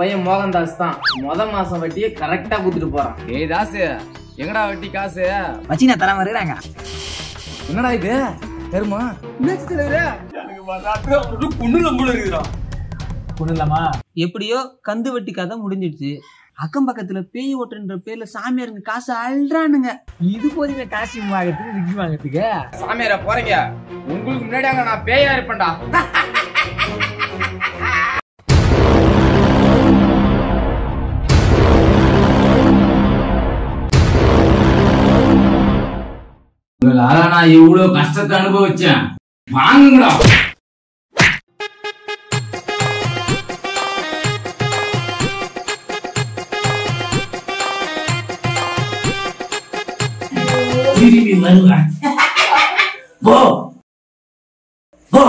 பையன் மோகன்தாஸ் தான் முத மாசம் வட்டியை கரெக்டா குடுத்துட்டு போறான் ஏய் தாசு எங்கடா வட்டி காசு வச்சினா தராம இருக்கிறாங்க என்னடா இது தருமா பொண்ணுலாமா எப்படியோ கந்து வட்டி கதை முடிஞ்சிடுச்சு அக்கம் பக்கத்துல பேய் ஓட்டுன்ற பேர்ல சாமியாருங்க காசு அல்றானுங்க இது போதுங்க காசு வாங்கறதுக்கு விக்கி வாங்கறதுக்கு சாமியார போறீங்க உங்களுக்கு முன்னாடி அங்க நான் பேயா இருப்பேன்டா உங்களால நான் எவ்வளவு கஷ்டத்தை அனுபவிச்சேன் வாங்குங்கடா திரும்பி வருவேன் போ போ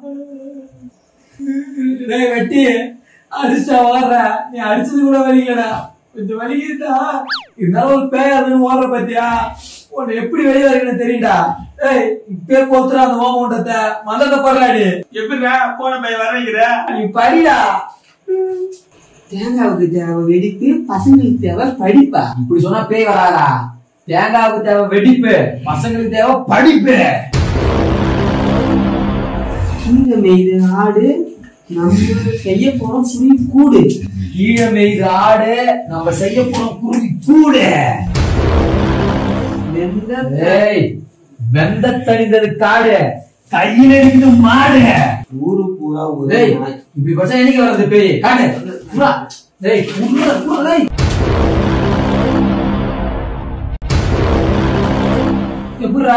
டேய் வெட்டி அடிச்சா ஓடுற நீ அடிச்சது கூட வலிக்கலடா கொஞ்சம் வலிக்குதா இருந்தாலும் ஒரு பேய் அதுன்னு ஓடுற பாத்தியா உன்னை எப்படி வெளியே வரீங்கன்னு தெரியும்டா ஏய் இப்பே போத்துறா அந்த ஓமண்டத்தை மந்தத்தை படுறாடி எப்படிடா போன பையன் வர்றீங்கிற நீ படிடா தேங்காவுக்கு தேவை வெடிப்பு பசங்களுக்கு தேவை படிப்பா இப்படி சொன்னா பேய் வராதா தேங்காவுக்கு தேவை வெடிப்பு பசங்களுக்கு தேவை படிப்பு கீழே மேய்து ஆடு நம்ம செய்ய போறோம் சுழி கூடு கீழே மேய்து ஆடு நம்ம செய்ய போறோம் குருவி கூடு வெந்த ஏய் வெந்த தணிந்தது காடு கையில இருக்குது மாடு ஊரு பூரா ஒரு டேய் நாய். இப்படி பச்சா என்னைக்கு வர்றது பேய் காடு புறா டேய் புறா புறா டேய் எப்படிடா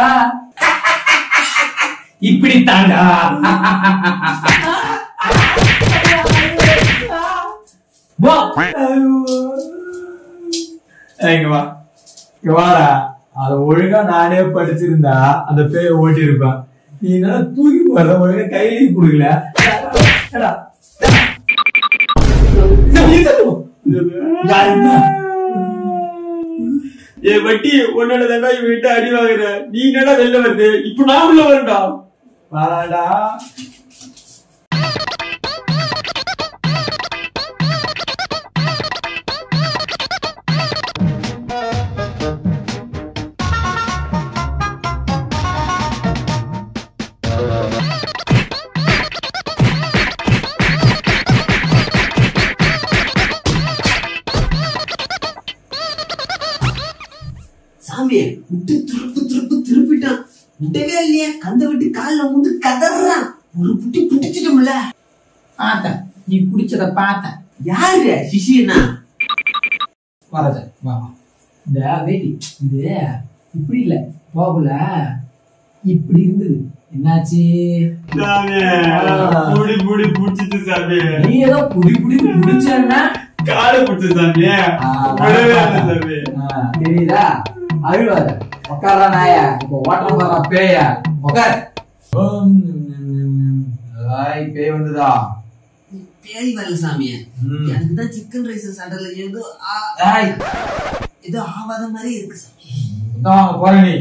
இப்படி தாண்டா வா இங்க வா இங்க வாடா அத ஒழுங்கா நானே படிச்சிருந்தா அந்த பேரை ஓட்டி இருப்பேன் நீ என்ன தூக்கி போற ஒழுங்கா கையிலையும் குடுக்கல ஏடா. இந்த நீ தட்டு போ. யார் என்ன? ஏ வட்டி உன்னோட தாண்டா இவன் விட்டு அடி வாங்குற நீ என்னடா வெளில வருது இப்ப நான் உள்ள வரேன்டா வாடாடா சாமி விட்டு திருப்பு திருப்பு திருப்பிட்டான் விடவே இல்லையா கந்த விட்டு கால்ல வந்து கதறான் ஒரு புட்டி புட்டிச்சிட்டோம்ல பார்த்தேன் நீ குடிச்சத பார்த்தேன் யாரு சிஷியனா வரத வா வா. இந்த வேட்டி இது இப்படி இல்ல போகல இப்படி இருந்தது என்னாச்சு சாமி புடி புடி புடிச்சிட்டு சாமி நீ ஏதோ புடி புடி புடிச்சேன்னா காலை புடிச்சு சாமி விடவே இல்லை சாமி ஆ, தெரியுதா அழுவாத உட்காரா நாய இப்போ ஓட்டம் வர பேய உட்கார் ஆய், பேய் வந்துதா பேய் வரல சாமி ம். எனக்கு தான் சிக்கன் ரைஸ் சடல ஏதோ ஆ- ஆய், ஏதோ ஆவாத மாதிரி இருக்கு சாமி இந்தாங்க போற நீ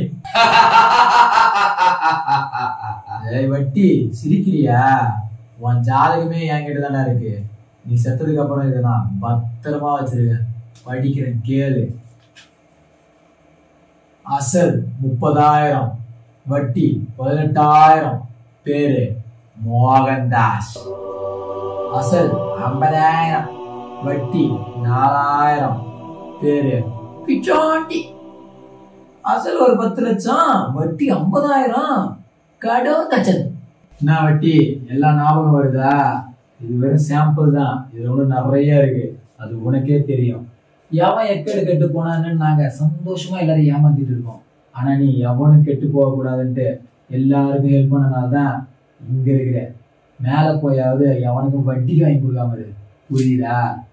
ஏய் வட்டி சிரிக்கிறியா உன் ஜாதகமே என்கிட்ட தானே இருக்கு நீ செத்ததுக்கு அப்புறம் இதை நான் பத்திரமா வச்சிருக்கேன் படிக்கிறேன் கேளு அசல் முப்பதாயிரம் வட்டி பதினெட்டாயிரம் பேரு மோகன்தாஸ் அசல் ஐம்பதாயிரம் வட்டி நாலாயிரம் பேரு பிச்சாண்டி அசல் ஒரு பத்து லட்சம் வட்டி ஐம்பதாயிரம் கடோ கச்சல் என்ன வட்டி எல்லாம் ஞாபகம் வருதா இது வெறும் சாம்பிள் தான் இதுல ஒண்ணு நிறைய இருக்கு அது உனக்கே தெரியும் எவன் எக்கேடு கெட்டு போனான்னு நாங்க சந்தோஷமா எல்லாரும் ஏமாத்திட்டு இருக்கோம் ஆனா நீ எவனும் கெட்டு போக கூடாதுன்ட்டு எல்லாருக்கும் ஹெல்ப் பண்ணனால தான் இங்க இருக்கிற மேல போயாவது எவனுக்கும் வட்டிக்கு வாங்கி கொடுக்காம இரு புரியுதா